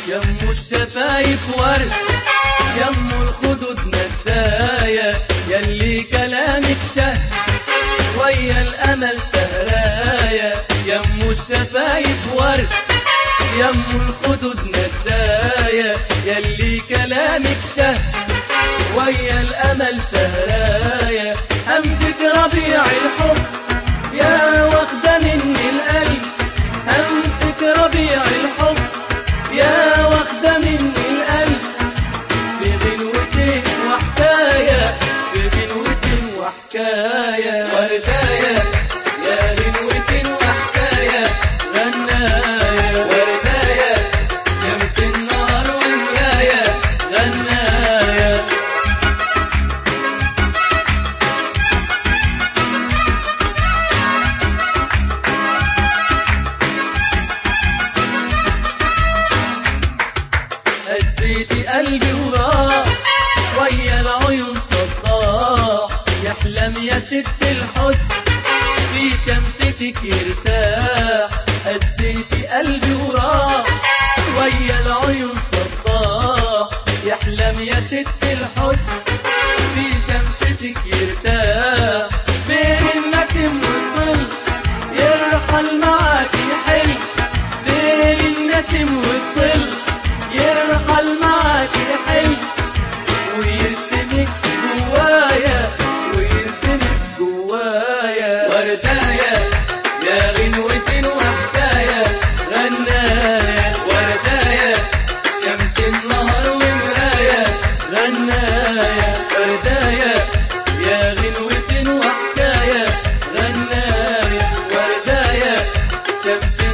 يم الشفايف ورد يم الخدود نداية يلي كلامك شهد ويا الأمل سهرايا يم الشفايف ورد يم الخدود نداية يلي كلامك شهد ويا الأمل سهرايا همزة ربيع الحب يا واخدة مني القلب همزة ربيع الحب يا واخدة مني القلب في غنوتين وحكاية في غنوتين وحكاية ورداية يا غنوتين وحكاية غناية ورداية شمس النهار ومراية غناية هزيتي قلبي وراح ويا العيون صداح يحلم يا ست الحسن في شمستك يرتاح هزيتي قلبي وراح ويا العيون صداح يحلم يا ست الحسن في شمستك يرتاح بين النسم والظل يرحل معاك يحل بين النسم والظل يرحل معاك يحل ويرسمك جوايا ويرسمك جوايا وردايا يا غنوة وحكاية غنايا وردايا شمس النهر ومرايا غنايا وردايا يا غنوة وحكاية غنايا وردايا شمس